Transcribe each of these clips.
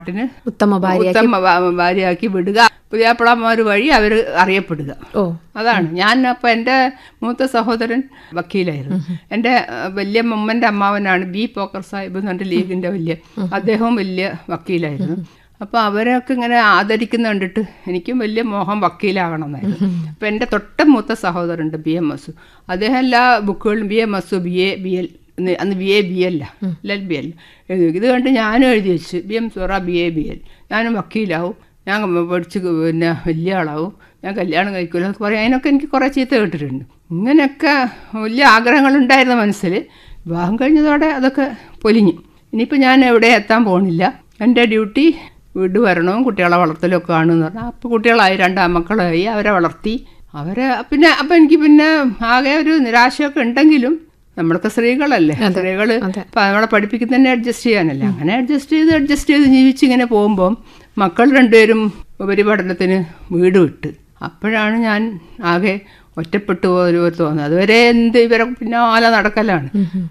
ട്ടിന് ഉത്തമ ഭാര്യ ഉത്തമ ഭാ- ഭാര്യയാക്കി വിടുക പുതിയാപ്പിളമാർ വഴി അവർ അറിയപ്പെടുക ഓ അതാണ് ഞാൻ അപ്പം എൻ്റെ മൂത്ത സഹോദരൻ വക്കീലായിരുന്നു എൻ്റെ അഹ്, വലിയ മുമ്മൻ്റെ അമ്മാവനാണ് ബി പോക്കർ സാഹിബ് എന്ന് പറഞ്ഞ ലീഗിൻ്റെ വലിയ അദ്ദേഹവും വലിയ വക്കീലായിരുന്നു അപ്പോൾ അവരൊക്കെ ഇങ്ങനെ ആദരിക്കുന്ന കണ്ടിട്ട് എനിക്കും വലിയ മോഹം വക്കീലാകണം എന്നായിരുന്നു അപ്പം എൻ്റെ തൊട്ട മൂത്ത സഹോദരനുണ്ട് ബി എം എസ് അദ്ദേഹം എല്ലാ ബുക്കുകളും B M S B A B L അന്ന് ബി എ ബി അല്ല എൽ ബി എൽ എഴുതി വെക്കും. ഇത് കണ്ട് ഞാനും എഴുതി വെച്ച് B M sorry B A B L ഞാനും വക്കീലാവും ഞാൻ പഠിച്ച് പിന്നെ വലിയ ആളാവും ഞാൻ കല്യാണം കഴിക്കില്ല എന്നൊക്കെ പറയും അതിനൊക്കെ എനിക്ക് കുറേ ചീത്ത കേട്ടിട്ടുണ്ട് ഇങ്ങനെയൊക്കെ വലിയ ആഗ്രഹങ്ങളുണ്ടായിരുന്ന മനസ്സിൽ വിവാഹം കഴിഞ്ഞതോടെ അതൊക്കെ പൊലിഞ്ഞു ഇനിയിപ്പോൾ ഞാൻ എവിടെ എത്താൻ പോകണില്ല എൻ്റെ ഡ്യൂട്ടി വീട് വരണവും കുട്ടികളെ വളർത്തലും ഒക്കെ ആണെന്ന് പറഞ്ഞാൽ അപ്പോൾ കുട്ടികളായി രണ്ടാമക്കളായി അവരെ വളർത്തി അവരെ പിന്നെ അപ്പം എനിക്ക് പിന്നെ ആകെ ഒരു നിരാശയൊക്കെ ഉണ്ടെങ്കിലും നമ്മളൊക്കെ സ്ത്രീകളല്ലേ സ്ത്രീകള് ഇപ്പൊ നമ്മളെ പഠിപ്പിക്കുന്നതന്നെ അഡ്ജസ്റ്റ് ചെയ്യാനല്ലേ അങ്ങനെ അഡ്ജസ്റ്റ് ചെയ്ത് അഡ്ജസ്റ്റ് ചെയ്ത് ജീവിച്ച് ഇങ്ങനെ പോകുമ്പോൾ മക്കൾ രണ്ടുപേരും ഉപരിപഠനത്തിന് വീട് വിട്ട് അപ്പോഴാണ് ഞാൻ ആകെ ഒറ്റപ്പെട്ടു പോയൊരു തോന്നുന്നത് അതുവരെ എന്ത് ഇവരെ പിന്നാലെ നടക്കലാണ്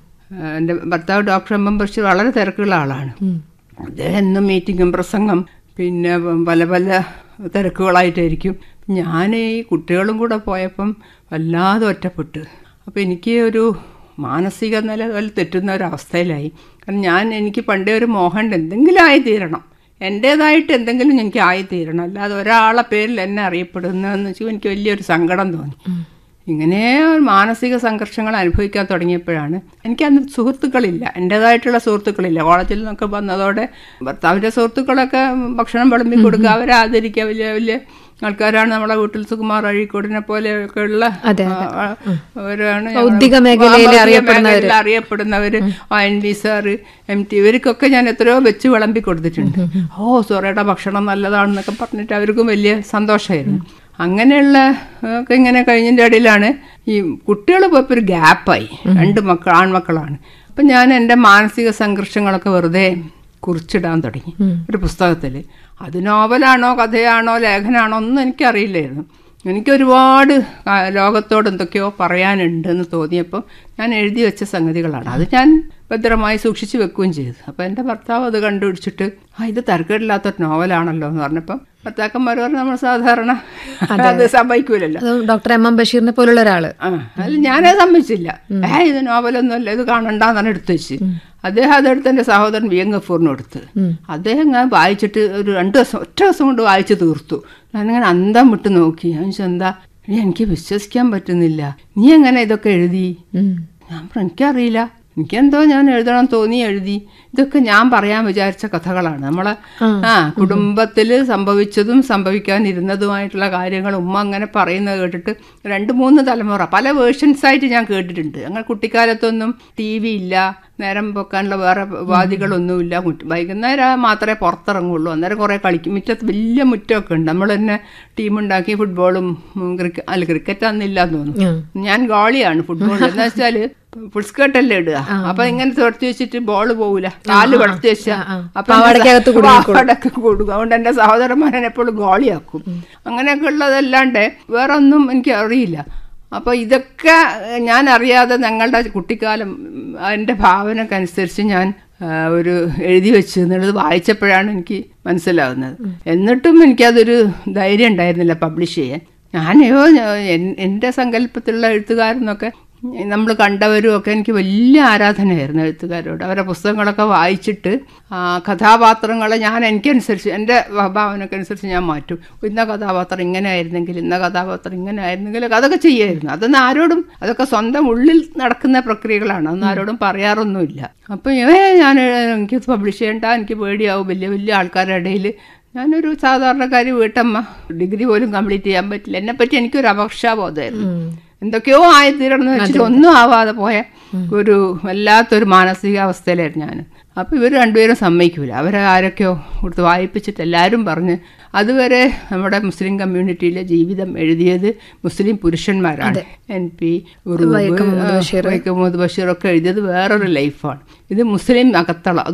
എൻ്റെ ഭർത്താവ് ഡോക്ടർ എം എം ബഷീർ വളരെ തിരക്കുള്ള ആളാണ് അദ്ദേഹം എന്നും മീറ്റിങ്ങും പ്രസംഗം പിന്നെ പല പല തിരക്കുകളായിട്ടായിരിക്കും ഞാൻ ഈ കുട്ടികളും കൂടെ പോയപ്പം വല്ലാതെ ഒറ്റപ്പെട്ടു അപ്പോൾ എനിക്ക് ഒരു മാനസിക നിലകൾ തെറ്റുന്ന ഒരവസ്ഥയിലായി കാരണം ഞാൻ എനിക്ക് പണ്ടേ ഒരു മോഹമുണ്ട് എന്തെങ്കിലും ആയി തീരണം എൻ്റേതായിട്ട് എന്തെങ്കിലും എനിക്ക് ആയി തീരണം അല്ലാതെ ഒരാളെ പേരിൽ എന്നെ അറിയപ്പെടുന്നതെന്ന് വെച്ചാൽ എനിക്ക് വലിയൊരു സങ്കടം തോന്നി ഇങ്ങനെ ഒരു മാനസിക സംഘർഷങ്ങൾ അനുഭവിക്കാൻ തുടങ്ങിയപ്പോഴാണ് എനിക്ക് അന്ന് സുഹൃത്തുക്കളില്ല എൻ്റേതായിട്ടുള്ള സുഹൃത്തുക്കളില്ല കോളേജിൽ നിന്നൊക്കെ വന്നതോടെ ഭർത്താവിൻ്റെ സുഹൃത്തുക്കളൊക്കെ ഭക്ഷണം വിളമ്പി കൊടുക്കുക അവരെ ആദരിക്കുക വലിയ വലിയ ആൾക്കാരാണ് നമ്മളെ വീട്ടിൽ സുകുമാർ അഴീക്കോടിനെ പോലെയൊക്കെ ഉള്ള അതെ, ആ, അവരാണ് ഭൗതിക ഞങ്ങളെ- മേഖലയിൽ ഭൗതിക അറിയപ്പെടുന്നവര്. മേഖലയിൽ അറിയപ്പെടുന്നവര് N V sir M T ഇവർക്കൊക്കെ ഞാൻ എത്രയോ വെച്ച് വിളമ്പി കൊടുത്തിട്ടുണ്ട് ഓ സോറയുടെ ഭക്ഷണം നല്ലതാണെന്നൊക്കെ പറഞ്ഞിട്ട് അവർക്കും വലിയ സന്തോഷമായിരുന്നു അങ്ങനെയുള്ള ഒക്കെ ഇങ്ങനെ കഴിഞ്ഞതിൻ്റെ ഇടയിലാണ് ഈ കുട്ടികൾ പോയപ്പോൾ ഒരു ഗ്യാപ്പായി രണ്ട് മക്കൾ ആൺമക്കളാണ് അപ്പം ഞാൻ എൻ്റെ മാനസിക സംഘർഷങ്ങളൊക്കെ വെറുതെ കുറിച്ചിടാൻ തുടങ്ങി ഒരു പുസ്തകത്തിൽ അത് നോവലാണോ കഥയാണോ ലേഖനാണോ ഒന്നും എനിക്കറിയില്ലായിരുന്നു എനിക്ക് ഒരുപാട് ആ, ലോകത്തോട് എന്തൊക്കെയോ പറയാനുണ്ടെന്ന് തോന്നിയപ്പോൾ ഞാൻ എഴുതി വെച്ച സംഗതികളാണ് അത് ഞാൻ ഭദ്രമായി സൂക്ഷിച്ചു വെക്കുകയും ചെയ്തു അപ്പോൾ എൻ്റെ ഭർത്താവ് അത് കണ്ടുപിടിച്ചിട്ട് ആ ഇത് തരക്കേടില്ലാത്തൊരു നോവലാണല്ലോ എന്ന് പറഞ്ഞപ്പം ഭർത്താക്കന്മാർ പറഞ്ഞ നമ്മൾ സാധാരണ അത് സമ്മതിക്കൂലല്ലോ അത് ഡോക്ടർ എം എം ബഷീറിനെ പോലുള്ള ഒരാള് ആ അതിൽ ഞാനത് സമ്മതിച്ചില്ല ഏ ഇത് നോവലൊന്നുമല്ല ഇത് കാണണ്ടെന്നാണ് എടുത്തു വെച്ച് അദ്ദേഹം അതെടുത്ത് എൻ്റെ സഹോദരൻ വി എൻ ഗഫൂറിന് കൊടുത്ത് അദ്ദേഹം ഞാൻ വായിച്ചിട്ട് ഒരു രണ്ട് ദിവസം ഒറ്റ ദിവസം കൊണ്ട് വായിച്ച് തീർത്തു ഞാനിങ്ങനെ അന്തം വിട്ട് നോക്കി ഞാൻ ചോദിച്ചു എന്താ "എടീ, എനിക്ക് വിശ്വസിക്കാൻ പറ്റുന്നില്ല നീ എങ്ങനെ ഇതൊക്കെ എഴുതി ഞാൻ പറഞ്ഞു എനിക്കറിയില്ല എനിക്കെന്തോ ഞാൻ എഴുതണം തോന്നി എഴുതി ഇതൊക്കെ ഞാൻ പറയാൻ വിചാരിച്ച കഥകളാണ് നമ്മളെ ആ കുടുംബത്തിൽ സംഭവിച്ചതും സംഭവിക്കാനിരുന്നതുമായിട്ടുള്ള കാര്യങ്ങൾ ഉമ്മ അങ്ങനെ പറയുന്നത് കേട്ടിട്ട് രണ്ട് മൂന്ന് തലമുറ പല വേർഷൻസ് ആയിട്ട് ഞാൻ കേട്ടിട്ടുണ്ട് ഞങ്ങൾ കുട്ടിക്കാലത്തൊന്നും ടി വി ഇല്ല നേരം വെക്കാനുള്ള വേറെ വാദികളൊന്നുമില്ല മുറ്റ- വൈകുന്നേരം മാത്രമേ പുറത്തിറങ്ങുള്ളൂ അന്നേരം കുറേ കളിക്കും മുറ്റത്ത് വലിയ മുറ്റമൊക്കെ ഉണ്ട് നമ്മൾ തന്നെ ടീമുണ്ടാക്കി ഫുട്ബോളും ക്രിക്കറ്റ് അല്ല ക്രിക്കറ്റ് അന്നില്ല എന്ന് തോന്നുന്നു ഞാൻ ഗോളിയാണ് ഫുട്ബോൾ എന്ന് വെച്ചാല് ഫുൾ സ്കേർട്ടല്ലേ ഇടുക അപ്പൊ ഇങ്ങനെ തുറത്തി വെച്ചിട്ട് ബോൾ പോകൂല കാല് വളർത്തി വെച്ചാ അപ്പൊ പാവാടയ്ക്കകത്ത് പാവാടൊക്കെ കൊടുക്കും അതുകൊണ്ട് എന്റെ സഹോദരന്മാരെ എപ്പോഴും ഗോളിയാക്കും അങ്ങനെയൊക്കെ ഉള്ളതല്ലാണ്ട് വേറെ ഒന്നും എനിക്ക് അറിയില്ല അപ്പോൾ ഇതൊക്കെ ഏഹ്, ഞാൻ അറിയാതെ ഞങ്ങളുടെ കുട്ടിക്കാലം ഉം, എൻ്റെ ഭാവനക്കനുസരിച്ച് ഞാൻ ആ, ഒരു എഴുതി വെച്ചു എന്നുള്ളത് വായിച്ചപ്പോഴാണ് എനിക്ക് മനസ്സിലാവുന്നത് എന്നിട്ടും എനിക്കതൊരു ധൈര്യം ഉണ്ടായിരുന്നില്ല പബ്ലിഷ് ചെയ്യാൻ ഞാനോ എൻ്റെ സങ്കല്പത്തിലുള്ള എഴുത്തുകാരെന്നൊക്കെ നമ്മൾ കണ്ടവരും ഒക്കെ എനിക്ക് വലിയ ആരാധനയായിരുന്നു എഴുത്തുകാരോട് അവരുടെ പുസ്തകങ്ങളൊക്കെ വായിച്ചിട്ട് ആ, കഥാപാത്രങ്ങളെ ഞാൻ എനിക്കനുസരിച്ച് എൻ്റെ ഭാവനക്കനുസരിച്ച് ഞാൻ മാറ്റും ഇന്ന കഥാപാത്രം ഇങ്ങനെ ആയിരുന്നെങ്കിൽ ഇന്ന കഥാപാത്രം ഇങ്ങനെ ആയിരുന്നെങ്കിൽ അതൊക്കെ ചെയ്യായിരുന്നു അതൊന്നും ആരോടും അതൊക്കെ സ്വന്തം ഉള്ളിൽ നടക്കുന്ന പ്രക്രിയകളാണ് അതൊന്നും ആരോടും പറയാറൊന്നുമില്ല അപ്പം ഏ ഞാൻ എനിക്ക് പബ്ലിഷ് ചെയ്യണ്ട എനിക്ക് പേടിയാവും വലിയ വലിയ ആൾക്കാരുടെ ഇടയിൽ ഞാനൊരു സാധാരണക്കാരി വീട്ടമ്മ ഡിഗ്രി പോലും കംപ്ലീറ്റ് ചെയ്യാൻ പറ്റില്ല എന്നെപ്പറ്റി എനിക്കൊരു അപക്ഷാബോധമായിരുന്നു എന്തൊക്കെയോ ആയിത്തീരണം എന്ന് വെച്ചിട്ട് ഒന്നും ആവാതെ പോയ ഒരു വല്ലാത്തൊരു മാനസികാവസ്ഥയിലായിരുന്നു ഞാൻ അപ്പോൾ ഇവർ രണ്ടുപേരും സമ്മതിക്കൂല അവരെ ആരൊക്കെയോ കൊടുത്ത് വായിപ്പിച്ചിട്ട് എല്ലാവരും പറഞ്ഞ് അതുവരെ നമ്മുടെ മുസ്ലിം കമ്മ്യൂണിറ്റിയിലെ ജീവിതം എഴുതിയത് മുസ്ലിം പുരുഷന്മാരാണ് എൻ പി വൈക്കം മുഹമ്മദ് ബഷീർ ഒക്കെ എഴുതിയത് വേറൊരു ലൈഫാണ് ഇത് മുസ്ലിം അകത്തള അതും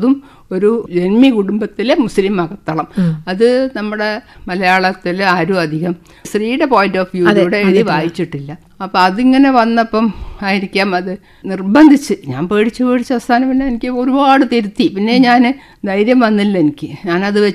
ഒരു ജന്മി കുടുംബത്തിലെ മുസ്ലിം മകത്തളം അത് നമ്മുടെ മലയാളത്തിൽ ആരും അധികം സ്ത്രീയുടെ പോയിന്റ് ഓഫ് വ്യൂയിലൂടെ എഴുതി വായിച്ചിട്ടില്ല അപ്പം അതിങ്ങനെ വന്നപ്പം ആയിരിക്കാം അത് നിർബന്ധിച്ച് ഞാൻ പേടിച്ച് പേടിച്ച് അവസാനം പിന്നെ എനിക്ക് ഒരുപാട് തിരുത്തി പിന്നെ ഞാൻ ധൈര്യം വന്നില്ല എനിക്ക് ഞാനത് വെച്ച്